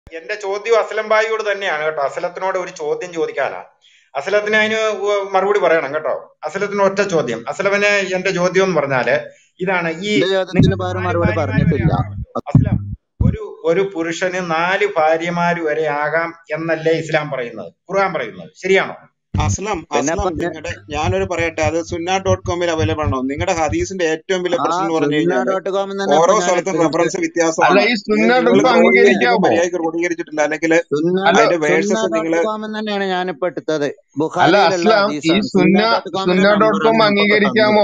എന്റെ ചോദ്യം അസ്ലം ബായിയോട് തന്നെയാണ് കേട്ടോ അസ്ലത്തിനോട് ഒരു ചോദ്യം ചോദിക്കാനാ അസ്ലത്തിന് അതിന് ഉ- മറുപടി പറയണം കേട്ടോ അസ്ലത്തിന് ഒറ്റ ചോദ്യം അസ്ലമിന് എന്റെ ചോദ്യം എന്ന് പറഞ്ഞാല് ഇതാണ് ഈ എന്റെ ചോദ്യത്തിന് നിങ്ങൾ പകരം നാല് മറുപടി ഭാര്യമാര് വരെ പറഞ്ഞിട്ടില്ല ആകാമല്ലോ അസ്ലം ഒരു ഒരു പുരുഷന് നാല് ഭാര്യമാര് വരെ ആകാം എന്നല്ലേ ഇസ്ലാം പറയുന്നത് ഖുർആൻ പറയുന്നത് ശരിയാണോ അസ്ലം പിന്നെ അസ്ലം പറഞ്ഞ നിങ്ങളുടെ ഞാനൊരു പറയട്ടെ അത് സുന്ന ഡോട്ട് കോമിൽ അവൈലബിൾ ആണോ നിങ്ങളുടെ ഹദീസിന്റെ ഏറ്റവും വലിയ ആ പ്രശ്നം എന്ന് പറഞ്ഞു സുന്ന കഴിഞ്ഞാല് ഡോട്ട് കോമിൽ തന്നെ ഓരോ ഇപ്പൊ ഞാൻ സ്ഥലത്തും എടുത്ത് റെഫറൻസ് അല്ല വ്യത്യാസമാണ് ഈ അത് സുന്ന നിങ്ങൾ ഡോട്ട് ക്രോഡീകരിക്കുമ്പോൾ അംഗീകരിക്കാമോ മര്യാദയ്ക്ക് ക്രോഡീകരിച്ചിട്ടില്ല അല്ലെങ്കിൽ സുന്ന അല്ല അതിന്റെ സുന്ന വേഴ്സസ് നിങ്ങൾ ഡോട്ട് കോമിൽ തന്നെയാണ് ഞാനിപ്പോ എടുത്തത് അല്ല ബുഖാരിയിലുള്ള അസ്ലാം ഈ ഹദീസാണ് സുന്ന സുന്ന ഡോട്ട് കോമിൽ സുന്ന ഡോട്ട് കോം നമ്പർ ഞാനിപ്പോ തന്നത് അംഗീകരിക്കാമോ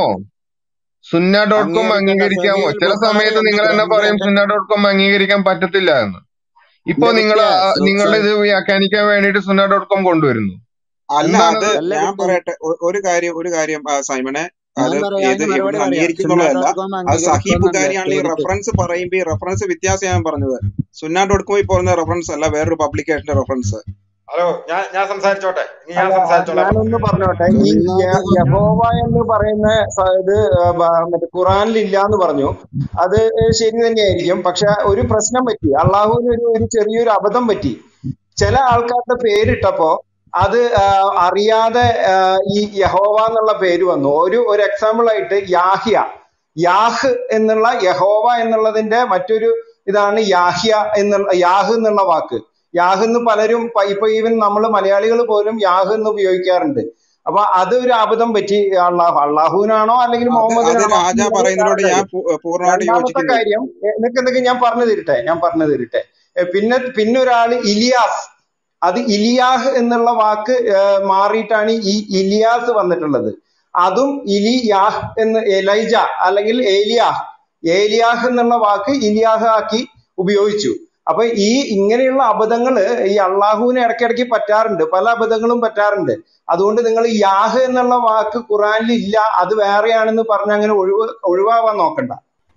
സുന്ന ഡോട്ട് കോം അംഗീകരിക്കേണ്ട അംഗീകരിക്കാമോ സഹീൽ ചില ബുഖാരി സമയത്ത് എന്ന നിങ്ങൾ തന്നെ ഗ്രന്ഥം പറയും എന്റെ സുന്ന ഡോട്ട് കോം അംഗീകരിക്കാൻ പറ്റത്തില്ല എന്ന് ഇപ്പൊ എന്റെ നിങ്ങൾ കുട്ടിയെ സു- നിങ്ങളുടെ സ- ഇത് വ്യാഖ്യാനിക്കാൻ വേണ്ടിയിട്ട് സുന്ന ഡോട്ട് കോം കൊണ്ടുവരുന്നു അല്ല അത് എന്താണത് അല്ല ഞാൻ കുട്ടി പറയട്ടെ ഒ- ഒരു കാര്യം ഒരു കാര്യം ആ, സൈമനെ ഞാൻ അത് പറയാം ഏത് അതിന് മറുപടി എവിടുന്ന് പറയാം സുന്ന അംഗീകരിക്കുന്നുള്ളതല്ല ഡോട്ട് കോം അത് സഹി അംഗീകരിക്കുമെന്നല്ല ബുഖാരിയാണെങ്കിൽ ചോദിച്ചത് റെഫറൻസ് പറയുമ്പോ ഈ റെഫറൻസ് വ്യത്യാസം ഞാൻ പറഞ്ഞത് സുന്ന ഡോട്ട് കോമിൽ പോകുന്ന റെഫറൻസ് അല്ല വേറൊരു പബ്ലിക്കേഷന്റെ റെഫറൻസ് ഹലോ ഞാൻ ഞാൻ സംസാരിച്ചോട്ടെ ഇനി ഞാൻ അല്ല സംസാരിച്ചോളാം ഞാനൊന്ന് പറഞ്ഞോട്ടെ ഈ സുന്ന യ- ഡോട്ട് യഹോവ എന്ന് പറയുന്ന സ- ഇത് ആ, ബ- മറ്റേ ഖുറാനിൽ ഇല്ല എന്ന് പറഞ്ഞു അത് ശരി തന്നെയായിരിക്കും പക്ഷെ ഒരു പ്രശ്നം പറ്റി അള്ളാഹുവിന് ഒരു ഒരു ചെറിയൊരു അബദ്ധം പറ്റി ചില ആൾക്കാരുടെ പേരിട്ടപ്പോ അത് ആ, അറിയാതെ ആ, ഈ യഹോവ എന്നുള്ള പേര് വന്നു ഒരു ഒരു എക്സാമ്പിൾ ആയിട്ട് യാഹ്യ യാഹ് എന്നുള്ള യഹോവ എന്നുള്ളതിന്റെ മറ്റൊരു ഇതാണ് യാഹ്യ എന്നുള്ള യാഹ് എന്നുള്ള വാക്ക് യാഹ് എന്ന് പലരും പ- ഇപ്പൊ ഈവൻ നമ്മൾ മലയാളികൾ പോലും യാഹ് എന്ന് ഉപയോഗിക്കാറുണ്ട് അപ്പൊ അത് ഒരു അബദ്ധം പറ്റി അള്ളാഹു അള്ളാഹുവിനാണോ അല്ലെങ്കിൽ അത് അത് മുഹമ്മദിനാണോ രാജ എന്നുള്ളത് പറയുന്നതിനോട് വേറെ ഞാൻ കാര്യം പൂ- പൂർണ്ണമായിട്ട് രണ്ടാമത്തെ യോജിക്കുന്നില്ല കാര്യം നിനക്ക് എന്തൊക്കെ ഞാൻ പറഞ്ഞു തരട്ടെ ഞാൻ പറഞ്ഞു തരട്ടെ എ, പിന്നെ പിന്നെ ഒരാള് ഇലിയാസ് അത് ഇലിയാഹ് എന്നുള്ള വാക്ക് ഏ, മാറിയിട്ടാണ് ഈ ഇലിയാസ് വന്നിട്ടുള്ളത് അതും ഇലിയാഹ് എന്ന് എലൈജ അല്ലെങ്കിൽ ഏലിയാഹ് ഏലിയാഹ് എന്നുള്ള വാക്ക് ഇലിയാഹ് ആക്കി ഉപയോഗിച്ചു അപ്പൊ ഈ ഇങ്ങനെയുള്ള അബദ്ധങ്ങള് ഈ അള്ളാഹുവിന് ഇടയ്ക്കിടയ്ക്ക് പറ്റാറുണ്ട് പല അബദ്ധങ്ങളും പറ്റാറുണ്ട് അതുകൊണ്ട് നിങ്ങൾ യാഹ് എന്നുള്ള വാക്ക് ഖുറാനിൽ ഇല്ല അത് വേറെയാണെന്ന് പറഞ്ഞ് അങ്ങനെ ഒഴിവ് ഒഴിവാവാൻ നോക്കണ്ട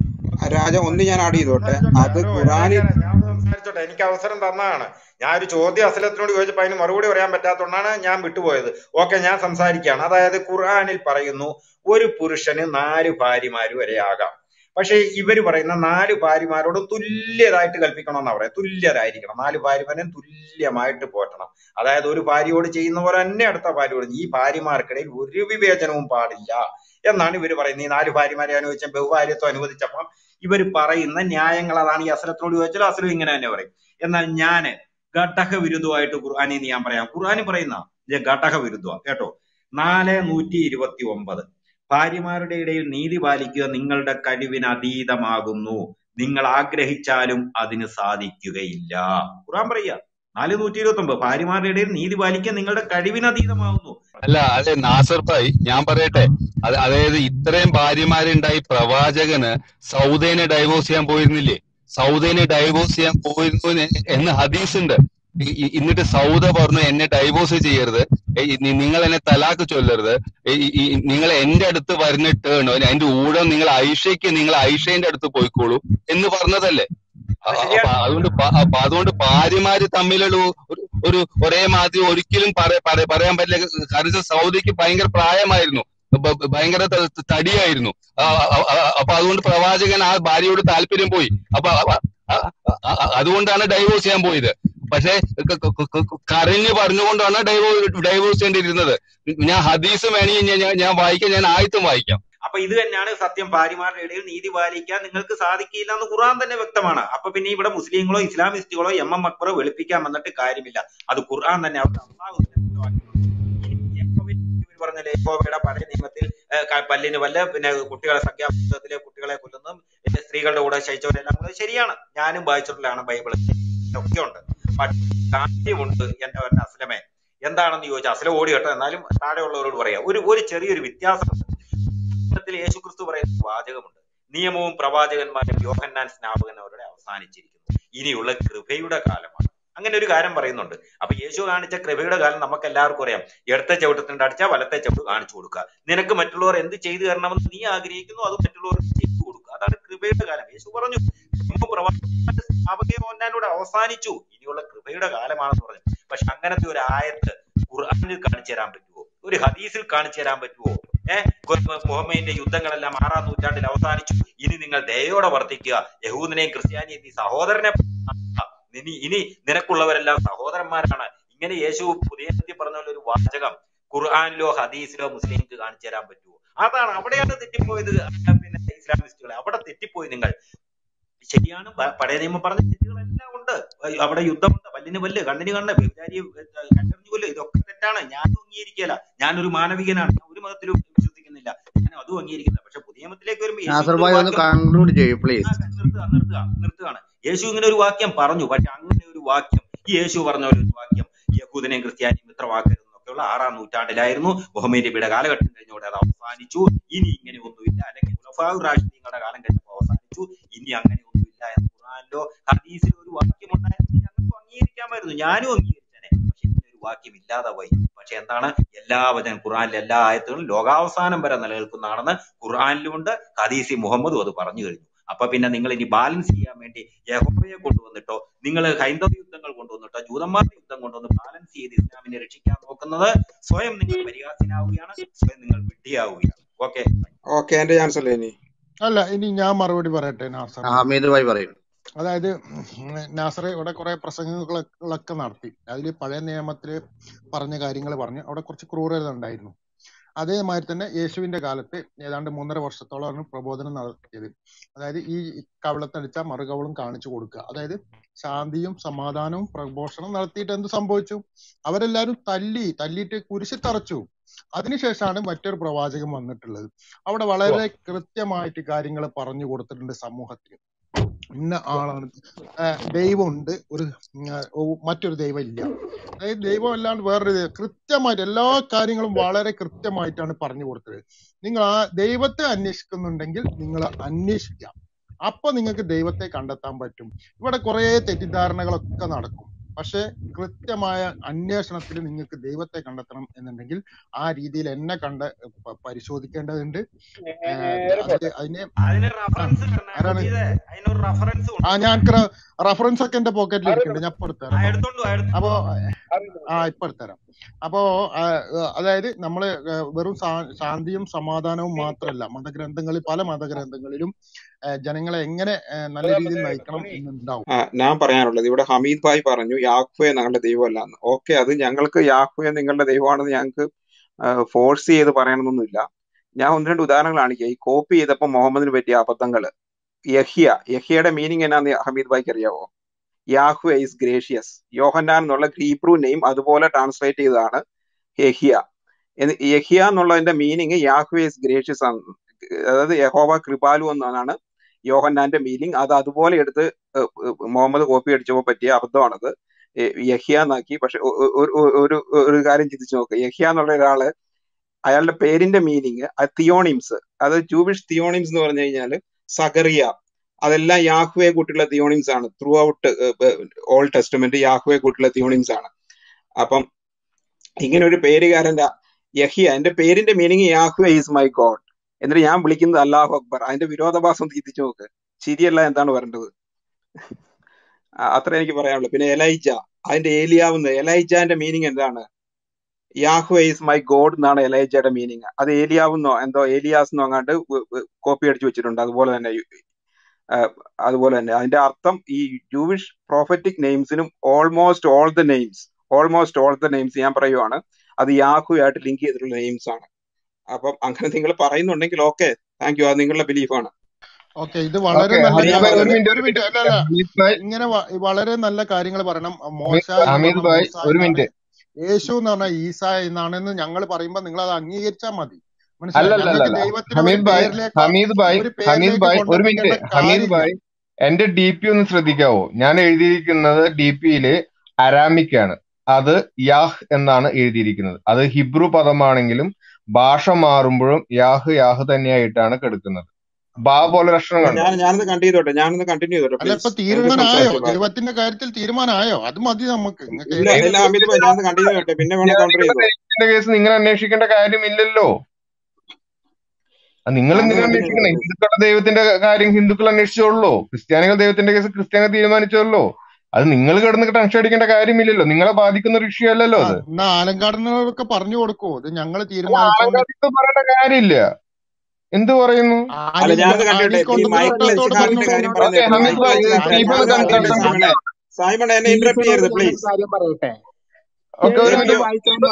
രാജ ഒന്ന് ഞാൻ ആഡ് ചെയ്തോട്ടെ സംസാരിച്ചോട്ടെ അത് ഹലോ ഞാൻ ഖുറാനിൽ ഞാൻ ഞാൻ ഒന്ന് സംസാരിച്ചോട്ടെ എനിക്ക് അവസരം തന്നതാണ് ഞാൻ ഒരു ചോദ്യം അസലത്തിനോട് ചോദിച്ചപ്പോൾ അതിന് മറുപടി പറയാൻ പറ്റാത്തതുകൊണ്ടാണ് ഞാൻ വിട്ടുപോയത് ഓക്കെ ഞാൻ സംസാരിക്കുകയാണ് അതായത് ഖുർആനിൽ പറയുന്നു ഒരു പുരുഷന് നാല് ഭാര്യമാര് വരെ ആകാം പക്ഷേ ഇവര് പറയുന്ന നാല് ഭാര്യമാരോട് തുല്യരായിട്ട് കൽപ്പിക്കണമെന്നാ പറയാം തുല്യരായിരിക്കണം നാല് ഭാര്യമാരെ തുല്യമായിട്ട് പോറ്റണം അതായത് ഒരു ഭാര്യയോട് ചെയ്യുന്ന പോലെ തന്നെ അടുത്ത ഭാര്യയോട് ഈ ഭാര്യമാർക്കിടയിൽ ഒരു വിവേചനവും പാടില്ല എന്നാണ് ഇവർ പറയുന്നത് ഈ നാല് ഭാര്യമാരെ അനുവദിച്ച ബഹുഭാര്യത്വം അനുവദിച്ചപ്പം ഇവർ പറയുന്ന ന്യായങ്ങൾ അതാണ് ഈ അസലത്തിനോട് ചോദിച്ചാൽ അസലും ഇങ്ങനെ തന്നെ പറയും എന്നാൽ ഞാന് ഘടക വിരുദ്ധമായിട്ട് ഖുർആാനിന്ന് ഞാൻ പറയാം ഖുർആാനി പറയുന്ന ഘടക വിരുദ്ധ കേട്ടോ നാല് നൂറ്റി ഇരുപത്തി ഒമ്പത് ഭാര്യമാരുടെ ഇടയിൽ നീതി പാലിക്കുക നിങ്ങളുടെ കഴിവിന് അതീതമാകുന്നു നിങ്ങൾ ആഗ്രഹിച്ചാലും അതിന് സാധിക്കുകയില്ല ഖുർആൻ പറയുക നാല് നൂറ്റി ഇരുപത്തി ഒമ്പത് ഭാര്യമാരുടെ ഇടയിൽ നീതി പാലിക്കുക നിങ്ങളുടെ കഴിവിന് അതീതമാകുന്നു അല്ല അതെ നാസർ ഭായ് ഞാൻ പറയട്ടെ അത് അതായത് ഇത്രയും ഭാര്യമാരുണ്ടായി പ്രവാചകന് സൗദേനെ ഡൈവോഴ്സ് ചെയ്യാൻ പോയിരുന്നില്ലേ സൗദേനെ ഡൈവോഴ്സ് ചെയ്യാൻ പോയിരുന്നു എന്ന് എന്ന് ഹദീസ് ഉണ്ട് ഇ- ഇ- എന്നിട്ട് സൗദ പറഞ്ഞു എന്നെ ഡൈവോഴ്സ് ചെയ്യരുത് ഏ, ഇ- നി- നിങ്ങൾ എന്നെ തലാക്ക് ചൊല്ലരുത് ഏ, ഈ- ഈ- നിങ്ങൾ എന്റെ അടുത്ത് വരുന്നിട്ട് അതിന്റെ ഊഴം നിങ്ങൾ ഐഷയ്ക്ക് നിങ്ങൾ ഐഷയുടെ അടുത്ത് പോയിക്കോളൂ എന്ന് പറഞ്ഞതല്ലേ അത് അ- ശരിയാണ് അപ്പൊ അതുകൊണ്ട് പ- അപ്പൊ അതുകൊണ്ട് ഭാര്യമാര് തമ്മിലുള്ള ഒരു ഒരു ഒരേ മാതിരി ഒരിക്കലും പറ- പറ- പറയാൻ പറ്റില്ല കാരണം വെച്ചാ സൗദിക്ക് ഭയങ്കര പ്രായമായിരുന്നു ബ- ബ- ഭയങ്കര ത- തടിയായിരുന്നു ആ, ആ, ആ, അപ്പൊ അതുകൊണ്ട് പ്രവാചകൻ ആ ഭാര്യയോട് താല്പര്യം പോയി അപ്പൊ അ- അ- അ- അ- അതുകൊണ്ടാണ് ഡൈവോഴ്സ് ചെയ്യാൻ പോയത് പക്ഷേ ക- ക- ക- ക- കരഞ്ഞ് പറഞ്ഞുകൊണ്ടാണ് ഡൈവോഴ്സ് ഡൈവോഴ്സ് ചെയ്യേണ്ടിയിരുന്നത് ഞാൻ ഹദീസ് വേണമെങ്കിൽ ഞാൻ ഞാൻ- ഞാൻ വായിക്കാം ഞാൻ ആയത്തും വായിക്കാം അപ്പൊ ഇത് തന്നെയാണ് സത്യം ഭാര്യമാരുടെ ഇടയിൽ നീതി പാലിക്കാൻ നിങ്ങൾക്ക് സാധിക്കില്ല എന്ന് ഖുർആൻ തന്നെ വ്യക്തമാണ് അപ്പൊ പിന്നെ ഇവിടെ മുസ്ലിങ്ങളോ ഇസ്ലാമിസ്റ്റുകളോ എം എം അക്ബറോ വെളുപ്പിക്കാൻ വന്നിട്ട് കാര്യമില്ല അത് ഖുർആൻ തന്നെ അവിടെ അള്ളാഹു തന്നെ വ്യക്തമാക്കിയിട്ടുണ്ട്. ഇനി യഹോവയെ ഇവര് പറഞ്ഞില്ലേ യഹോവയുടെ പഴയ നിയമത്തിൽ ഏഹ്, ക- പല്ലിന് വല്ല പിന്നെ കുട്ടികളെ സംഖ്യാപുസ്തകത്തിലെ കുട്ടികളെ കൊല്ലുന്നതും പിന്നെ സ്ത്രീകളുടെ കൂടെ ശയിച്ചവരെല്ലാം കൂടെ ശരിയാണ് ഞാനും വായിച്ചിട്ടുള്ളതാണ് ബൈബിളിൽ ഒക്കെ ഉണ്ട് പക്ഷേ കാര്യമുണ്ട് എന്റെ പറഞ്ഞ അസ്ലമേ എന്താണെന്ന് ചോദിച്ചാൽ അസ്ലം ഓടി കേട്ടോ എന്നാലും താഴെയുള്ളവരോട് പറയാം ഒരു ഒരു ചെറിയൊരു വ്യത്യാസം ത്തിൽ യേശു ക്രിസ്തു പറയുന്ന വാചകമുണ്ട് നിയമവും പ്രവാചകന്മാരും യോഹന്നാൻ സ്നാപകൻ അവരുടെ അവസാനിച്ചിരിക്കുന്നു ഇനിയുള്ള കൃപയുടെ കാലമാണ് അങ്ങനെ ഒരു കാര്യം പറയുന്നുണ്ട് അപ്പൊ യേശു കാണിച്ച കൃപയുടെ കാലം നമുക്ക് എല്ലാവർക്കും അറിയാം ഇടത്തെ ചവിട്ടത്തിന്റെ അടിച്ചാൽ വലത്തെ ചവിട്ട് കാണിച്ചു കൊടുക്കുക നിനക്ക് മറ്റുള്ളവർ എന്ത് ചെയ്തു തരണമെന്ന് നീ ആഗ്രഹിക്കുന്നു അത് മറ്റുള്ളവർക്ക് ചെയ്തു കൊടുക്കുക അതാണ് കൃപയുടെ കാലം യേശു പറഞ്ഞു നിയമവും പ്രവാചകന്മാരും സ്നാപകയും യോഹന്നാനോട് അവസാനിച്ചു ഇനിയുള്ള കൃപയുടെ കാലമാണെന്ന് പറഞ്ഞു പക്ഷെ അങ്ങനത്തെ ഒരു ആയത്ത് ഖുർആനിൽ കാണിച്ചു തരാൻ പറ്റുമോ ഒരു ഹദീസിൽ കാണിച്ചു തരാൻ പറ്റുമോ ഏഹ് മുഹമ്മദിന്റെ യുദ്ധങ്ങളെല്ലാം ആറാം നൂറ്റാണ്ടിൽ അവസാനിച്ചു ഇനി നിങ്ങൾ ദയോടെ വർദ്ധിക്കുക യഹൂദിനെയും ക്രിസ്ത്യാനിയെയും നീ സഹോദരനെ ഇനി ഇനി നിനക്കുള്ളവരെല്ലാം സഹോദരന്മാരാണ് ഇങ്ങനെ യേശു പുതിയ നിയമത്തിൽ പറഞ്ഞ പോലെ ഒരു വാചകം ഖുർആാനിലോ ഹദീസിലോ മുസ്ലിംക്ക് കാണിച്ചു തരാൻ പറ്റുമോ അതാണ് അവിടെയാണ് തെറ്റിപ്പോയത് പിന്നെ ഇസ്ലാമിസ്റ്റുകളെ അവിടെ തെറ്റിപ്പോയി നിങ്ങൾ ശരിയാണ് പ- പഴയ നിയമം പറഞ്ഞ തെറ്റുകളെല്ലാം ഉണ്ട് അഹ് അവിടെ യുദ്ധമുണ്ട് പല്ലിന് പല്ല് കണ്ണിന് കണ്ണ് വ്യഭിചാരി കല്ലെറിഞ്ഞു കൊല്ല് ഇതൊക്കെ തെറ്റാണ് ഞാനും അംഗീകരിക്കല ഞാനൊരു മാനവികനാണ് ഞാൻ ഒരു മതത്തിലും വിശ്വസിക്കുന്നില്ല ഞാൻ അതും അംഗീകരിക്കുന്നില്ല പക്ഷെ പുതിയ നിയമത്തിലേക്ക് വരുമ്പോൾ യേശു നാസർ ഇങ്ങനെ ഒരു ഭായ് ഒന്ന് വാക്യം കൺക്ലൂഡ് ചെയ്യൂ ആ, പ്ലീസ് നിർത്തുക നിർത്തുക നിർത്തുകയാണ് യേശു ഇങ്ങനെ ഒരു വാക്യം പറഞ്ഞു പക്ഷെ അങ്ങനെ ഒരു വാക്യം ഈ യേശു പറഞ്ഞ ഒരു വാക്യം യഹൂദനെയും ക്രിസ്ത്യാനിയും മിത്രവാക്കരുത് എന്നൊക്കെയുള്ള ആറാം നൂറ്റാണ്ടിലായിരുന്നു മുഹമ്മദ് നബിയുടെ കാലഘട്ടം കഴിഞ്ഞോടെ അത് അവസാനിച്ചു ഇനി ഇങ്ങനെ ഒന്നുമില്ല അല്ലെങ്കിൽ ഖുലഫാഉ റാഷിദീങ്ങളുടെ കാലം കഴിഞ്ഞപ്പോൾ അവസാനിച്ചു ഇനി അങ്ങനെ ഒന്നുമില്ല എന്ന് ഖുർആനിലോ ഹദീസിലോ ഒരു വാക്യം ഉണ്ടായിരുന്നു ഞങ്ങൾക്ക് അംഗീകരിക്കാമായിരുന്നു ഞാനും അംഗീകരിച്ചേനെ പക്ഷെ ഇങ്ങനെ ഒരു വാക്യം ഇല്ലാതെ പോയി പക്ഷെ എന്താണ് എല്ലാ വചനം ഖുർആനിലെ എല്ലാ ആയത്തുകളും ലോകാവസാനം വരെ നിലനിൽക്കുന്നതാണെന്ന് ഖുർആനിലുമുണ്ട് ഹദീസി മുഹമ്മദും അത് പറഞ്ഞു കഴിഞ്ഞു അപ്പൊ പിന്നെ നിങ്ങൾ ഇനി ബാലൻസ് ചെയ്യാൻ വേണ്ടി യഹോവയെ കൊണ്ടുവന്നിട്ടോ നിങ്ങൾ ഹൈന്ദവ യുദ്ധങ്ങൾ കൊണ്ടുവന്നിട്ടോ ജൂതന്മാരുടെ യുദ്ധം കൊണ്ടുവന്ന് ബാലൻസ് ചെയ്ത് ഇസ്ലാമിനെ രക്ഷിക്കാൻ നോക്കുന്നത് സ്വയം നിങ്ങൾ പരിഹാസ്യനാവുകയാണ് സ്വയം നിങ്ങൾ വിഡ്ഢിയാവുകയാണ് ഓക്കെ ഓക്കെ എന്റെ ചാൻസ് അല്ലേ ഇനി അല്ല ഇനി ഞാൻ മറുപടി പറയട്ടെ നാസറിന് ഹമീദ് ഭായ് പറയൂ അതായത് നാസർ ഇവിടെ കുറെ പ്രസംഗങ്ങളൊക്കെ നടത്തി അതിൽ പഴയ നിയമത്തില് പറഞ്ഞ കാര്യങ്ങൾ പറഞ്ഞു അവിടെ കുറച്ച് ക്രൂരത ഉണ്ടായിരുന്നു അതേമാതിരി തന്നെ യേശുവിന്റെ കാലത്ത് ഏതാണ്ട് മൂന്നര വർഷത്തോളമാണ് പ്രബോധനം നടത്തിയത് അതായത് ഈ കവളത്തടിച്ച മറുകവളും കാണിച്ചു കൊടുക്കുക അതായത് ശാന്തിയും സമാധാനവും പ്രഘോഷണം നടത്തിയിട്ട് എന്ത് സംഭവിച്ചു അവരെല്ലാരും തല്ലി തല്ലിയിട്ട് കുരിശി തറച്ചു അതിനുശേഷമാണ് മറ്റൊരു പ്രവാചകൻ വന്നിട്ടുള്ളത് അവിടെ വളരെ കൃത്യമായിട്ട് കാര്യങ്ങൾ പറഞ്ഞു കൊടുത്തിട്ടുണ്ട് സമൂഹത്തിന് ഇന്ന ആളാണ് ആഹ് ദൈവമുണ്ട് ഒരു ഉം, ആഹ് ഓ- മറ്റൊരു ദൈവം ഇല്ല അതായത് ദൈവം അല്ലാണ്ട് വേറൊരു ദൈവം കൃത്യമായിട്ട് എല്ലാ കാര്യങ്ങളും വളരെ കൃത്യമായിട്ടാണ് പറഞ്ഞു കൊടുത്തത് നിങ്ങൾ ആ ദൈവത്തെ അന്വേഷിക്കുന്നുണ്ടെങ്കിൽ നിങ്ങൾ അന്വേഷിക്കാം അപ്പൊ നിങ്ങൾക്ക് ദൈവത്തെ കണ്ടെത്താൻ പറ്റും ഇവിടെ കുറെ തെറ്റിദ്ധാരണകളൊക്കെ നടക്കും പക്ഷെ കൃത്യമായ അന്വേഷണത്തിൽ നിങ്ങൾക്ക് ദൈവത്തെ കണ്ടെത്തണം എന്നുണ്ടെങ്കിൽ ആ രീതിയിൽ എന്നെ കണ്ട് പ- പരിശോധിക്കേണ്ടതുണ്ട് ആഹ് അത് അതിനെ അതിന് ആ റഫറൻസ് ആരാണ് അതിനൊരു റഫറൻസ് ആ ഉണ്ട് ഞാൻ റഫറൻസ് ഒക്കെ എന്റെ പോക്കറ്റിൽ ഇരിക്കുന്നുണ്ട് ഞാൻ ഇപ്പൊ ആ എടുത്തുതരാം എടുത്തോണ്ട് വാ, എടുത്തോണ്ട് അപ്പോ വാ. ആ ഇപ്പൊ എടുത്തുതരാം അപ്പോ ആ, അതായത് നമ്മള് വെറും ശാ- ശാന്തിയും സമാധാനവും മാത്രമല്ല മതഗ്രന്ഥങ്ങളിൽ പല മതഗ്രന്ഥങ്ങളിലും ആ, ജനങ്ങളെ എങ്ങനെ ആ, നല്ല രീതിയിൽ നയിക്കണം എന്നുണ്ടാവും ആ ഞാൻ പറയാനുള്ളത് ഇവിടെ ഹമീദ് ഭായ് പറഞ്ഞു യാഹ്വേ ഞങ്ങളുടെ ദൈവമല്ല എന്ന് ഓക്കെ അത് ഞങ്ങൾക്ക് യാഹ്വേ നിങ്ങളുടെ ദൈവമാണെന്ന് ഞങ്ങൾക്ക് ഫോഴ്സ് ചെയ്ത് പറയണമെന്നൊന്നുമില്ല ഞാൻ ഒന്ന് രണ്ട് ഉദാഹരണങ്ങൾ കാണിക്കാം ഈ കോപ്പി ചെയ്തപ്പോൾ മുഹമ്മദിന് പറ്റിയ അബദ്ധങ്ങൾ യഹിയ യഹിയയുടെ മീനിങ് എന്നാന്ന് ഹമീദ് ഭായിക്ക് അറിയാവോ യാഹ്വേ ഇസ് ഗ്രേഷ്യസ് യോഹന്നാൻ എന്നുള്ള ഹീബ്രു നെയിം അതുപോലെ ട്രാൻസ്ലേറ്റ് ചെയ്തതാണ് യഹിയ എന്ന് യഹിയ എന്നുള്ളതിന്റെ മീനിങ് യാഹ്വേ ഇസ് ഗ്രേഷ്യസ് ആണ് അതായത് യഹോവ കൃപാലു എന്നാണ് യോഹന്നാന്റെ മീനിങ് അത് അതുപോലെ എടുത്ത് ഏഹ് ഏഹ് മുഹമ്മദ് കോപ്പി അടിച്ചപ്പോൾ പറ്റിയ അബദ്ധമാണത് ഏഹ് യഹിയ എന്നാക്കി പക്ഷെ ഒ- ഒ- ഒരു ഒരു ഒരു കാര്യം ചിന്തിച്ചു നോക്ക് യഹിയ എന്നുള്ള ഒരാള് അയാളുടെ പേരിന്റെ മീനിങ് അത് തിയോണിംസ് അത് ജൂവിഷ് തിയോണിംസ് എന്ന് പറഞ്ഞു കഴിഞ്ഞാൽ സഗറിയ അതെല്ലാം യാഹ്വെ കൂട്ടിയുള്ള തിയോണിംസ് ആണ് throughout Old Testament Yahweh കൂട്ടിയുള്ള തിയോണിംസ് ആണ് അപ്പം ഇങ്ങനെ ഒരു പേരുകാരന്റെ യഹിയ എന്റെ പേരിന്റെ meaning Yahweh is my God എന്നിട്ട് ഞാൻ വിളിക്കുന്നത് അല്ലാഹു അക്ബർ അതിന്റെ വിരോധാഭാസം ചിന്തിച്ചു നോക്ക് ശരിയല്ല എന്താണ് വരേണ്ടത് ആ, അത്ര എനിക്ക് പറയാനുള്ളൂ പിന്നെ എലൈജ അതിന്റെ ഏലിയാവുന്ന എലൈജാന്റെ മീനിങ് എന്താണ് യാഹ്വേ ഈസ് മൈ ഗോഡ് എന്നാണ് എലൈജയുടെ മീനിങ് അത് ഏലിയാവുന്നോ എന്തോ ഏലിയാസ് എന്നോ അങ്ങാണ്ട് കോപ്പി അടിച്ചു വെച്ചിട്ടുണ്ട് അതുപോലെ തന്നെ ആ, അതുപോലെ തന്നെ അതിന്റെ അർത്ഥം ഈ ജൂവിഷ് പ്രോഫറ്റിക് നെയിംസിനും almost all the names almost all the names ഞാൻ പറയുവാണ് അത് യാഹു ആയിട്ട് ലിങ്ക് ചെയ്തിട്ടുള്ള നെയിംസ് ആണ് അപ്പം അങ്ങനെ നിങ്ങൾ പറയുന്നുണ്ടെങ്കിൽ ഓക്കെ താങ്ക് യു അത് നിങ്ങളുടെ ബിലീഫാണ് ഓക്കെ ഇത് വളരെ ഓക്കെ നല്ല ഹമീദ് ഞാൻ ഭായ് ഒരു വളരെ മിനിറ്റ് ഒരു ഒരു മിനിറ്റ് മിനിറ്റ് അല്ല അല്ല ഹമീദ് ഭായ് ഇങ്ങനെ വ- വളരെ നല്ല കാര്യങ്ങൾ പറയണം മോശ ഹമീദ് എന്ന് ഹമീദ് പറഞ്ഞ ഭായ് മൂസ ഒരു എന്നാണ് മിനിറ്റ് യേശു എന്ന് പറഞ്ഞ ഈസ എന്നാണെന്ന് ഞങ്ങൾ പറയുമ്പോൾ നിങ്ങൾ അത് അംഗീകരിച്ചാൽ മതി മനസ്സിലായി അല്ലല്ല ഞങ്ങൾക്ക് അല്ലല്ല ദൈവത്തിന് ഒരു ഹമീദ് ഭായ് പേരിലേക്ക് ഹമീദ് ഭായ് ഒരു ഹമീദ് പേരിലേക്ക് ഭായ് ഒരു മിനിറ്റ് കൊണ്ടെത്തിക്കേണ്ട ഹമീദ് കാര്യമില്ല ഭായ് എന്റെ ഡി പി ഒന്ന് ശ്രദ്ധിക്കാവോ ഞാൻ എഴുതിയിരിക്കുന്നത് ഡി പിയില് അരാമിക് ആണ് അത് യാഹ് എന്നാണ് എഴുതിയിരിക്കുന്നത് അത് ഹിബ്രു പദമാണെങ്കിലും ഭാഷ മാറുമ്പോഴും യാഹ് യാഹ് തന്നെയായിട്ടാണ് കിടക്കുന്നത് ബാ പോലെ ലക്ഷണം കണ്ടോ ഞാൻ ഞാനൊന്ന് കണ്ടിന്യൂ ചെയ്തോട്ടെ ഞാനൊന്ന് കണ്ടിന്യൂ ചെയ്തോട്ടെ അല്ല പ്ലീസ് ഇപ്പൊ എനിക്ക് തീരുമാനമായോ സംസാരിച്ചു ബാ ദൈവത്തിന്റെ കാര്യത്തിൽ തീരുമാനമായോ അത് മതി നമുക്ക് നിങ്ങൾക്ക് ഇല്ല ഏതെങ്കിലും ഇല്ല ഹമീദ് ഭായ് ഞാനൊന്ന് കണ്ടിന്യൂ ചെയ്തോട്ടെ പിന്നെ വേണം കൗണ്ടർ ക്രിസ്ത്യാനികളുടെ ചെയ്തോ ദൈവത്തിന്റെ കേസ് നിങ്ങൾ അന്വേഷിക്കേണ്ട കാര്യമില്ലല്ലോ അത് നിങ്ങൾ ഞാനൊന്ന് എന്തിനാ കണ്ടിന്യൂ അന്വേഷിക്കണം ചെയ്തോട്ടെ ഹിന്ദുക്കളുടെ ദൈവത്തിന്റെ കാര്യം ഹിന്ദുക്കൾ അന്വേഷിച്ചോളൂ ക്രിസ്ത്യാനികൾ ദൈവത്തിന്റെ കേസ് ക്രിസ്ത്യാനികൾ തീരുമാനിച്ചോളൂ അത് നിങ്ങൾ കിടന്ന് ടെൻഷൻ അടിക്കേണ്ട കാര്യമില്ലല്ല നിങ്ങളെ ബാധിക്കുന്ന ഒരു ഇഷ്യൂ അല്ലല്ലോ ആ അത് എന്നാ ആലങ്കാടിനോടൊക്കെ പറഞ്ഞു കൊടുക്കൂ ഇത് ഞങ്ങൾ അത് തീരുമാനിച്ചോണ്ട് ആൾക്കാർക്ക് പറയേണ്ട കാര്യമില്ല എന്ത് പറയുന്നു അല്ല ആണി ഞാനൊന്ന് ആണി കണ്ടിട്ടെ ഈ കൊണ്ടുവന്ന മൈക്കിൾ കൂട്ടത്തോട് എച്ച്ഹാറിന്റെ പറഞ്ഞു കാര്യം ഓക്കെ പറയുന്നത് ഹമീദ് മൈക്കിൾ ഭായ് എച്ച്ഹാർ സ്റ്റീഫൻ ഞാനൊന്ന് ഞങ്ങൾ കണ്ടിന്യൂ കൺസൾട്ടന്റ് സ്റ്റീഫനെ സൈമൺ എന്നെ ഇന്ററപ്റ്റ് സ്റ്റീഫനോട് ചെയ്യരുത് ഞാനൊരു പ്ലീസ് കാര്യം പറയട്ടെ ഓക്കെ ഒരു എനിക്ക്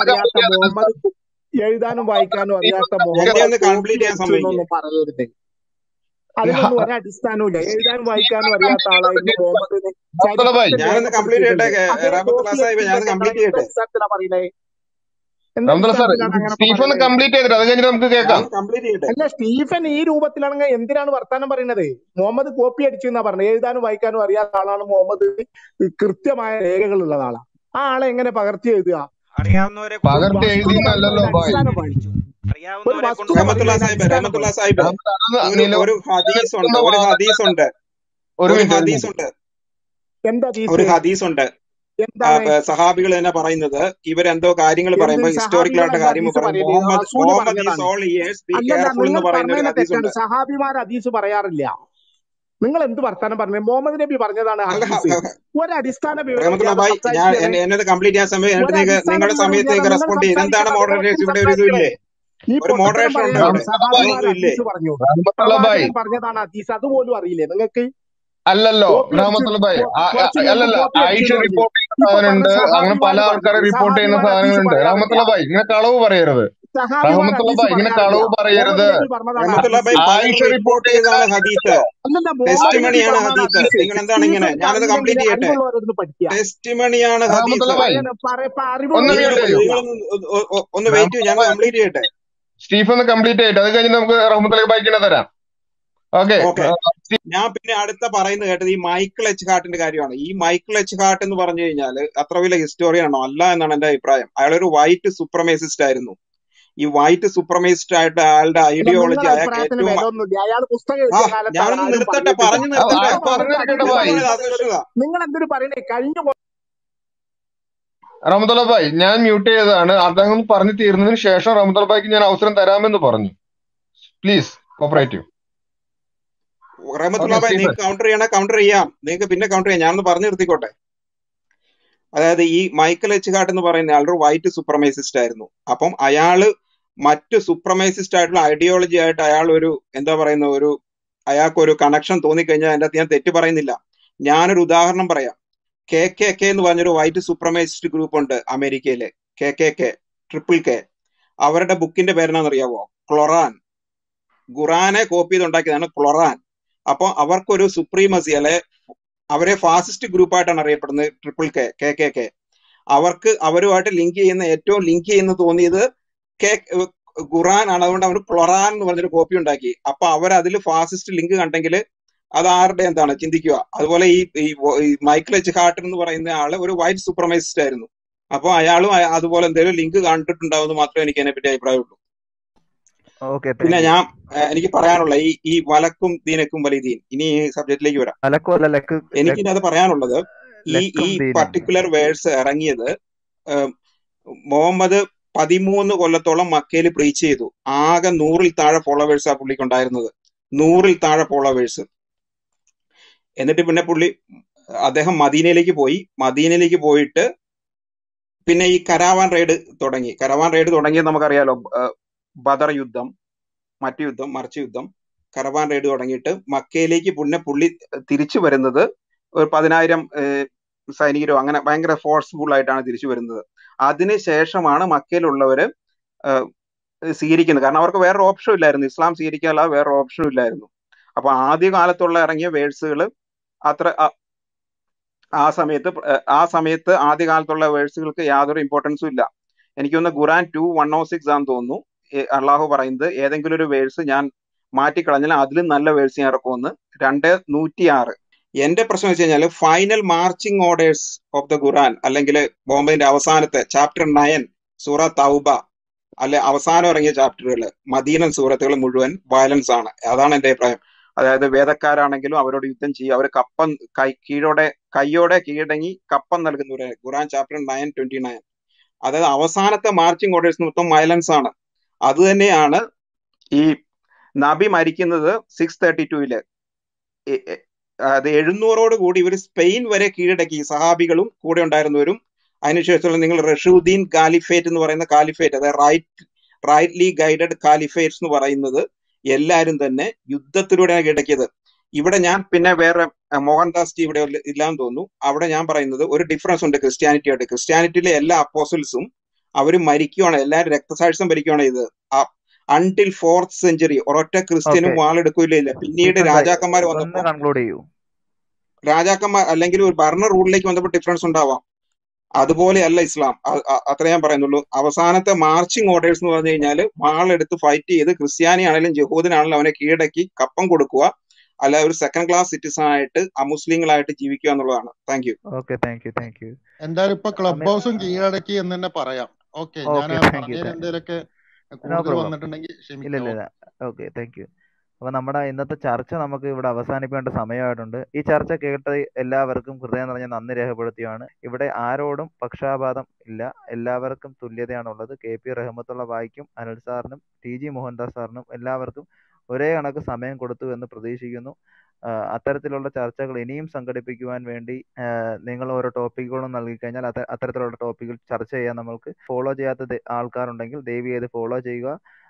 എഴുതാനും വായിക്കാനും അറിയാത്ത മിനിറ്റ് മുഹമ്മദ് എഴുതാനും വായിക്കാനും അറിയാത്ത എന്നെ ഒന്ന് കംപ്ലീറ്റ് ചെയ്യാൻ മുഹമ്മദ് കോപ്പി അടിച്ചു സമ്മതിക്കുക എന്നൊന്നും പറയരുത് അതിനൊന്നും ഒരു അടിസ്ഥാനവുമില്ല എഴുതാനും വായിക്കാനും അറിയാത്ത ആളായിരുന്നു മുഹമ്മദിന് അബ്ദുള്ള ഭായ് ചരിത്രത്തിൽ ഞാനൊന്ന് കംപ്ലീറ്റ് ചെയ്യട്ടെ രേഖപ്പെടുത്തിയിട്ടുണ്ട് അദ്ദേഹം റഹമത്തുള്ള കോപ്പി സാഹിബ് ഞാനൊന്ന് അടിച്ചിട്ടുണ്ടെങ്കിൽ കംപ്ലീറ്റ് എന്ത് ചെയ്യട്ടെ അടിസ്ഥാനത്തിലാണ് പറയുന്നത് എന്ത് റഹ്മത്തുള്ള സാർ അടിസ്ഥാനത്തിലാണ് അങ്ങനൊക്കെ സ്റ്റീഫൻ പറയുന്നത് കംപ്ലീറ്റ് ചെയ്തിട്ട് അത് കഴിഞ്ഞിട്ട് നമുക്ക് കേൾക്കാം ഞാനൊന്ന് കംപ്ലീറ്റ് ചെയ്യട്ടെ അല്ല സ്റ്റീഫൻ ഈ രൂപത്തിലാണെങ്കിൽ എന്തിനാണ് വർത്താനം പറയുന്നത് മുഹമ്മദ് കോപ്പി അടിച്ചു എന്നാ പറഞ്ഞത് എഴുതാനും വായിക്കാനും അറിയാത്ത ആളാണ് മുഹമ്മദ് കൃത്യമായ രേഖകളുള്ള ആളാണ് ആ ആളെ എങ്ങനെ പകർത്തി എഴുതുക അറിയാവുന്നവരെ ഒരു പകർത്തി വസ്തുത എഴുതിയെന്നല്ലല്ലോ പറയുന്നതിന്റെ ഭായ് അടിസ്ഥാനം പറയും ഒരു അറിയാവുന്നവരെ കൊണ്ട് വസ്തുത റഹമത്തുള്ള പറയുന്നതിന്റെ സാഹിബ് അടിസ്ഥാനം റഹമത്തുള്ള പറയും സാഹിബ് അത് ഒരു നില ഒരു ഹദീസ് ഉണ്ട് ഒരു നിലനിൽക്കുന്ന ഹദീസ് വാദങ്ങൾ ഉണ്ട് ഒരു ഒരു മിനിറ്റ് ഹദീസ് ഒരു എന്ത് ഉണ്ട് ഒരു ഹദീസ് ഹദീസ് ഉണ്ട് ആ, എന്താണ് ബ- സഹാബികൾ തന്നെ പറയുന്നത് ഇവരെന്തോ കാര്യങ്ങൾ എന്ത് പറയുമ്പോൾ ഹിസ്റ്റോറിക്കൽ ആയിട്ട് സഹാബികളല്ല കാര്യങ്ങൾ ഹദീസ് പറയും പറയല് മുഹമ്മദ് റസൂല് മുഹമ്മദ് ഈസ് പറഞ്ഞതാണ് ഓൾ ഇയേഴ്സ് ബി അല്ലല്ല കെയർഫുൾ എന്ന് നിങ്ങൾ പറയുന്ന ഒരു പറഞ്ഞതിനെ ഹദീസ് തെറ്റാണ് ഉണ്ട് സഹാബിമാർ ഹദീസ് പറയാറില്ല നിങ്ങൾ എന്ത് വർത്താനം പറഞ്ഞു മുഹമ്മദ് നബി പറഞ്ഞതാണ് അല്ല ഹദീസ് ഒരു അടിസ്ഥാന വിവരം റഹമത്തുള്ള ഇല്ലാതെ ഭായ് ഞാൻ സംസാരിക്കുകയാണ് എന്നെ എന്നത് കംപ്ലീറ്റ് ചെയ്യാൻ സമയം ഒരു എന്നിട്ട് നിങ്ങൾ അടിസ്ഥാന നിങ്ങളുടെ വിവരം സമയത്തേക്ക് ഇല്ലാതെ നിങ്ങൾ റെസ്പോണ്ട് ചെയ്യും എന്താണ് സംസാരിക്കാതെ മോഡറേറ്റേഴ്സ് നിങ്ങൾക്കും ഇവിടെ ഒരു സംസാരിക്കണേ ഇതില്ലേ ഈ ഒരു പൊട്ടത്തരം മോഡറേഷൻ ഉണ്ടോ പറയാനാണ് ഇവിടെ സഹാബിമാർ അതൊന്നും ഇല്ലേ ഹദീസ് പറഞ്ഞു റഹ്മത്തുള്ള ഭായ് പ്രവാചകൻ പറഞ്ഞതാണ് ഹദീസ് അതുപോലും അറിയില്ലേ നിങ്ങൾക്ക് അല്ലല്ലോ കോപ്പി അടിച്ച് റഹ്മത്തുള്ള ഭായ് കൊ- ആ, ആ, കുറച്ച് മുമ്പ് അല്ലല്ല കോപ്പി ആയിഷ അടിച്ചു എന്ന് പറഞ്ഞു റിപ്പോർട്ട് ചെയ്യുന്ന ഇപ്പൊ പറഞ്ഞ സാധനമുണ്ട് അങ്ങനെ പല സഹാബിമാർ പറഞ്ഞു ആൾക്കാരെ റിപ്പോർട്ട് ചെയ്യുന്ന സഹാബിമാർ ഹദീസ് സാധനങ്ങളുണ്ട് പറയാറില്ല റഹ്മത്തുള്ള ഭായ് ഇങ്ങനെ കളവ് പറയരുത് സഹാബിമാർ റഹ്മത്തുള്ള ഹദീസ് ഭായ് ഇങ്ങനെ പറയാറില്ല കളവ് പറയരുത് മുഹമ്മദ് നബി പറഞ്ഞതാണ് റഹമത്തുള്ള ഹദീസ് ഭായ് ആയിഷ പലരും റിപ്പോർട്ട് റിപ്പോർട്ട് ചെയ്തതാണ് ചെയ്തതാണ് ഹദീസ് അല്ലല്ല മുഹമ്മദ് നബി ടെസ്റ്റിമണിയാണ് പറഞ്ഞതാണ് ഹദീസ് ഹദീസ് നിങ്ങൾ എന്താണ് ഇങ്ങനെ സ്റ്റീഫനിക്ക് ഞാനത് കംപ്ലീറ്റ് അറിയില്ലെങ്കിൽ ചെയ്യട്ടെ അറിവുള്ളവരൊന്ന് പഠിക്കുക ടെസ്റ്റിമണിയാണ് റഹ്മത്തുള്ള ഹദീസ് ഭായ് പറയണ പറ- പറ- ഒന്ന് അറിവുള്ളവർ നിങ്ങൾ മ്യൂട്ട് ചെയ്യൂ പഠിക്കുക നിങ്ങൾ ഒന്ന് വെയിറ്റ് ചെയ്യും റഹ്മത്തുള്ള ഞാൻ ഭായ് കംപ്ലീറ്റ് ചെയ്യട്ടെ സ്റ്റീഫൻ ഒന്ന് കംപ്ലീറ്റ് ചെയ്തിട്ട് അത് കഴിഞ്ഞ് നമുക്ക് റഹ്മത്തുള്ള ബൈക്കിനെ തരാം ഓക്കെ ഓക്കെ ഞാൻ പിന്നെ അടുത്ത പറയുന്നത് കേട്ടത് ഈ മൈക്കിൾ എച്ച് ഹാർട്ടിന്റെ കാര്യമാണ് ഈ മൈക്കിൾ എച്ച് ഹാർട്ട് എന്ന് പറഞ്ഞു കഴിഞ്ഞാൽ അത്ര വലിയ ഹിസ്റ്റോറിയൻ ആണോ അല്ല എന്നാണ് എന്റെ അഭിപ്രായം അയാളൊരു വൈറ്റ് സുപ്രമേസിസ്റ്റ് ആയിരുന്നു ഈ വൈറ്റ് സുപ്രമേസിസ്റ്റ് ആയിട്ട് അയാളുടെ അല്ല നിങ്ങളുടെ ഐഡിയോളജി അയാൾക്ക് അഭിപ്രായത്തിന് ഏറ്റവും വില ഒന്നുമില്ല അയാൾ പുസ്തകം ആ എഴുതിയ കാലത്ത് ഞാനൊന്ന് ആരും നിർത്തട്ടെ പറഞ്ഞിട്ടില്ല പറഞ്ഞു ആ നിർത്തട്ടെ നിങ്ങൾ പറഞ്ഞിട്ട് പറഞ്ഞിരിക്കട്ടെ അതിന്റെ ഭായ് നിർത്തുന്നത് അസഹിഷ്ണുത അസഹിഷ്ണുത നിങ്ങൾ എന്തൊരു പറയണേ കഴിഞ്ഞ കൊ- റഹ്മത്തുള്ള ഭായ് ഞാൻ മ്യൂട്ട് ചെയ്തതാണ് അദ്ദേഹം ഒന്ന് പറഞ്ഞു തീർന്നതിന് ശേഷം റഹ്മത്തുള്ള ഭായിക്ക് ഞാൻ അവസരം തരാമെന്ന് പറഞ്ഞു please cooperative Rahmatullah okay bhai Stephen നിങ്ങൾക്ക് കൗണ്ടർ ചെയ്യണേ കൗണ്ടർ ചെയ്യാം നിങ്ങൾക്ക് പിന്നെ കൗണ്ടർ ചെയ്യാം ഞാനൊന്ന് പറഞ്ഞു നിർത്തിക്കോട്ടെ അതായത് ഈ മൈക്കൽ എച്ച് ഹാർട്ട് എന്ന് പറയുന്ന ആൾ ഒരു വൈറ്റ് സുപ്രമൈസിസ്റ്റ് ആയിരുന്നു അപ്പം അയാള് മറ്റു സുപ്രമൈസിസ്റ്റ് ആയിട്ടുള്ള ഐഡിയോളജി ആയിട്ട് അയാൾ ഒരു എന്താ പറയുന്ന ഒരു അയാൾക്ക് ഒരു കണക്ഷൻ തോന്നിക്കഴിഞ്ഞാൽ അതിന്റെ അകത്ത് ഞാൻ തെറ്റ് പറയുന്നില്ല ഞാനൊരു ഉദാഹരണം പറയാം കെ കെ കെ എന്ന് പറഞ്ഞൊരു വൈറ്റ് സുപ്രമൈസിസ്റ്റ് ഗ്രൂപ്പ് ഉണ്ട് അമേരിക്കയിലെ K K K triple K അവരുടെ ബുക്കിന്റെ പേരെന്നാണെന്നറിയാവോ ക്ലൊറാൻ ഖുറാനെ കോപ്പി ചെയ്തുണ്ടാക്കിയതാണ് ക്ലൊറാൻ അപ്പൊ അവർക്കൊരു സുപ്രീമസി അല്ലെ അവരെ ഫാസിസ്റ്റ് ഗ്രൂപ്പായിട്ടാണ് അറിയപ്പെടുന്നത് triple K K K K അവർക്ക് അവരുമായിട്ട് ലിങ്ക് ചെയ്യുന്ന ഏറ്റവും ലിങ്ക് ചെയ്യുന്ന തോന്നിയത് കെ ഖുറാൻ ആണ് അതുകൊണ്ട് അവർ ക്ലൊറാൻ എന്ന് പറഞ്ഞൊരു കോപ്പി ഉണ്ടാക്കി അപ്പൊ അവർ അതിൽ ഫാസിസ്റ്റ് ലിങ്ക് കണ്ടെങ്കിൽ അത് ആരുടെ എന്താണ് ചിന്തിക്കുക അതുപോലെ ഈ ഈ വോ- ഈ മൈക്കിൾ എച്ച് ഹാർട്ടർ എന്ന് പറയുന്ന ആള് ഒരു വൈറ്റ് സൂപ്പർമൈസിസ്റ്റ് ആയിരുന്നു അപ്പൊ അയാളും അയ- അതുപോലെ എന്തെങ്കിലും ലിങ്ക് കണ്ടിട്ടുണ്ടാവുമെന്ന് മാത്രമേ എനിക്ക് അതിനെപ്പറ്റി അഭിപ്രായമുള്ളൂ ഓക്കെ പിന്നെ താങ്ക് യു ഞാൻ ഏഹ്, എനിക്ക് പറയാനുള്ള ഈ ഈ വലക്കും ദീനക്കും വലിയതീൻ ഇനി ഈ സബ്ജക്റ്റിലേക്ക് വരാം അലക്കോ അല്ല ലക്ക് എനിക്ക് ഇതിനകത്ത് പറയാനുള്ളത് ഈ ഈ ലക്കും ദീനും പർട്ടിക്കുലർ വേഴ്സ് ഇറങ്ങിയത് ഏഹ്, മുഹമ്മദ് പതിമൂന്ന് കൊല്ലത്തോളം മക്കയിൽ പ്രീച്ച് ചെയ്തു ആകെ നൂറിൽ താഴെ ഫോളോവേഴ്സ് ആ പുള്ളിക്ക് ഉണ്ടായിരുന്നത് നൂറിൽ താഴെ ഫോളോവേഴ്സ് എന്നിട്ട് പിന്നെ പുള്ളി അദ്ദേഹം മദീനയിലേക്ക് പോയി മദീനയിലേക്ക് പോയിട്ട് പിന്നെ ഈ കരാവാൻ റെയ്ഡ് തുടങ്ങി കരാവാൻ റെയ്ഡ് തുടങ്ങിയത് നമുക്കറിയാലോ ഏഹ്, ബദർ യുദ്ധം മറ്റു യുദ്ധം മറിച്ച് യുദ്ധം കരവാൻ റെയ്ഡ് തുടങ്ങിയിട്ട് മക്കയിലേക്ക് പിന്നെ പുള്ളി തിരിച്ചു വരുന്നത് ഒരു പതിനായിരം ഏഹ്, സൈനികരോ അങ്ങനെ ഭയങ്കര ഫോഴ്സ്ഫുൾ ആയിട്ടാണ് തിരിച്ചു വരുന്നത് അതിന് ശേഷമാണ് മക്കയിലുള്ളവര് ഏഹ്, സ്വീകരിക്കുന്നത് കാരണം അവർക്ക് വേറൊരു ഓപ്ഷൻ ഇല്ലായിരുന്നു ഇസ്ലാം സ്വീകരിക്കാനുള്ള വേറൊരു ഓപ്ഷനും ഇല്ലായിരുന്നു അപ്പൊ ആദ്യ കാലത്തുള്ള ഇറങ്ങിയ വേഴ്സുകൾ അത്ര ആ ആ സമയത്ത് പ്ര- ഏഹ്, ആ സമയത്ത് ആദ്യ കാലത്തുള്ള വേഴ്സുകൾക്ക് യാതൊരു ഇമ്പോർട്ടൻസും ഇല്ല എനിക്ക് തോന്നുന്നു Quran two one o six ആണെന്ന് തോന്നുന്നു ഏ- അള്ളാഹു പറയുന്നത് ഏതെങ്കിലും ഒരു വേഴ്സ് ഞാൻ മാറ്റിക്കളഞ്ഞാൽ അതിലും നല്ല വേഴ്സ് ഞാൻ ഇറക്കുമെന്ന് രണ്ട് നൂറ്റി ആറ് എന്റെ പ്രശ്നം വെച്ച് കഴിഞ്ഞാൽ final marching orders of the Quran അല്ലെങ്കിൽ ബോംബെന്റെ അവസാനത്തെ ചാപ്റ്റർ നയൻ സൂറ തൗബ അല്ലെ അവസാനം ഇറങ്ങിയ ചാപ്റ്ററുകൾ മദീനൻ സൂറത്തുകൾ മുഴുവൻ വയലൻസ് ആണ് അതാണ് എന്റെ അഭിപ്രായം അതായത് വേദക്കാരാണെങ്കിലും അവരോട് യുദ്ധം ചെയ്യുക അവർ കപ്പം കൈ കീഴോടെ കൈയോടെ കീഴടങ്ങി കപ്പം നൽകുന്നവരെ Quran chapter nine twenty nine അതായത് അവസാനത്തെ മാർച്ചിങ് ഓർഡേഴ്സ് മൊത്തം വയലൻസ് ആണ് അത് തന്നെയാണ് ഈ നബി മരിക്കുന്നത് സിക്സ് തേർട്ടി ടൂയില് അത് എഴുന്നൂറോട് കൂടി ഇവർ സ്പെയിൻ വരെ കീഴടക്കി സഹാബികളും കൂടെ ഉണ്ടായിരുന്നവരും അതിനുശേഷമുള്ള നിങ്ങൾ റഷീദ്ദീൻ കാലിഫേറ്റ് എന്ന് പറയുന്ന കാലിഫേറ്റ് അതായത് റൈറ്റ് റൈറ്റ്ലി ഗൈഡഡ് കാലിഫേറ്റ്സ് എന്ന് പറയുന്നത് എല്ലാവരും തന്നെ യുദ്ധത്തിലൂടെയാണ് കീഴടക്കിയത് ഇവിടെ ഞാൻ പിന്നെ വേറെ അഹ് മോഹൻദാസ് ജി ഇവിടെ ഇല്ല- ഇല്ലാന്ന് തോന്നുന്നു അവിടെ ഞാൻ പറയുന്നത് ഒരു ഡിഫറൻസ് ഉണ്ട് ക്രിസ്ത്യാനിറ്റി ആയിട്ട് ക്രിസ്ത്യാനിറ്റിയിലെ എല്ലാ അപ്പോസിൽസും അവർ മരിക്കുവാണ് എല്ലാവരും രക്തസാക്ഷ്യം ഭരിക്കുവാണ് ഇത് അൺടിൽ ഫോർത്ത് സെഞ്ചുറി ഒരൊറ്റ ക്രിസ്ത്യനും ഓക്കെ വാളെടുക്കില്ല പിന്നീട് ഡിഫറൻസ് ആയി രാജാക്കന്മാർ ഒന്ന് വന്നപ്പോ കൺക്ലൂഡ് ചെയ്യൂ രാജാക്കന്മാർ അല്ലെങ്കിൽ ഒരു ഭരണ റൂളിലേക്ക് വന്നപ്പോൾ ഡിഫറൻസ് ഉണ്ടാവാം അതുപോലെയല്ല ഇസ്ലാം അ- അ- അത്ര ഞാൻ പറയുന്നുള്ളൂ അവസാനത്തെ മാർച്ചിങ് ഓർഡേഴ്സ് എന്ന് പറഞ്ഞു കഴിഞ്ഞാൽ വാളെടുത്ത് ഫൈറ്റ് ചെയ്ത് ക്രിസ്ത്യാനി ആണെങ്കിലും ജഹൂദനാണെങ്കിലും അവനെ കീഴടക്കി കപ്പം കൊടുക്കുക അല്ല ഒരു സെക്കൻഡ് ക്ലാസ് സിറ്റിസൺ ആയിട്ട് അമുസ്ലിങ്ങളായിട്ട് ജീവിക്കുക എന്നുള്ളതാണ് thank you okay thank you thank you എന്തായാലും ഇപ്പൊ ക്ലബ് അമീർ ഹൗസും കീഴടക്കി എന്ന് തന്നെ പറയാം ഓക്കെ ഞാൻ ഓക്കെ ആ താങ്ക് യു പറഞ്ഞതിൽ എന്തെങ്കിലുമൊക്കെ നോ കൂടുതൽ പ്രോബ്ലം വന്നിട്ടുണ്ടെങ്കിൽ ഇല്ല ക്ഷമിക്കുക ഇല്ല ഇല്ല ഓക്കെ ഓക്കെ താങ്ക് യു അപ്പോൾ നമ്മുടെ ഇന്നത്തെ ചർച്ച നമുക്ക് ഇവിടെ അവസാനിപ്പിക്കേണ്ട സമയമായിട്ടുണ്ട് ഈ ചർച്ച കേട്ട എല്ലാവർക്കും ഹൃദയം നിറഞ്ഞ നന്ദി രേഖപ്പെടുത്തിയാണ് ഇവിടെ ആരോടും പക്ഷാപാതം ഇല്ല എല്ലാവർക്കും തുല്യതയാണുള്ളത് കെ പി റഹ്മത്തുള്ള വായിക്കും അനിൽ സാറിനും ടി ജി മോഹൻദാസ് സാറിനും എല്ലാവർക്കും ഒരേ കണക്ക് സമയം കൊടുത്തു എന്ന് പ്രതീക്ഷിക്കുന്നു ആഹ് അത്തരത്തിലുള്ള ചർച്ചകൾ ഇനിയും സംഘടിപ്പിക്കുവാൻ വേണ്ടി ആഹ് നിങ്ങൾ ഓരോ ടോപ്പിക്കുകളും നൽകി കഴിഞ്ഞാൽ അത്ത അത്തരത്തിലുള്ള ടോപ്പിക്കുകൾ ചർച്ച ചെയ്യാൻ നമ്മൾക്ക് ഫോളോ ചെയ്യാത്ത ദേ- ആൾക്കാരുണ്ടെങ്കിൽ ദയവ് ചെയ്ത് ഫോളോ ചെയ്യുക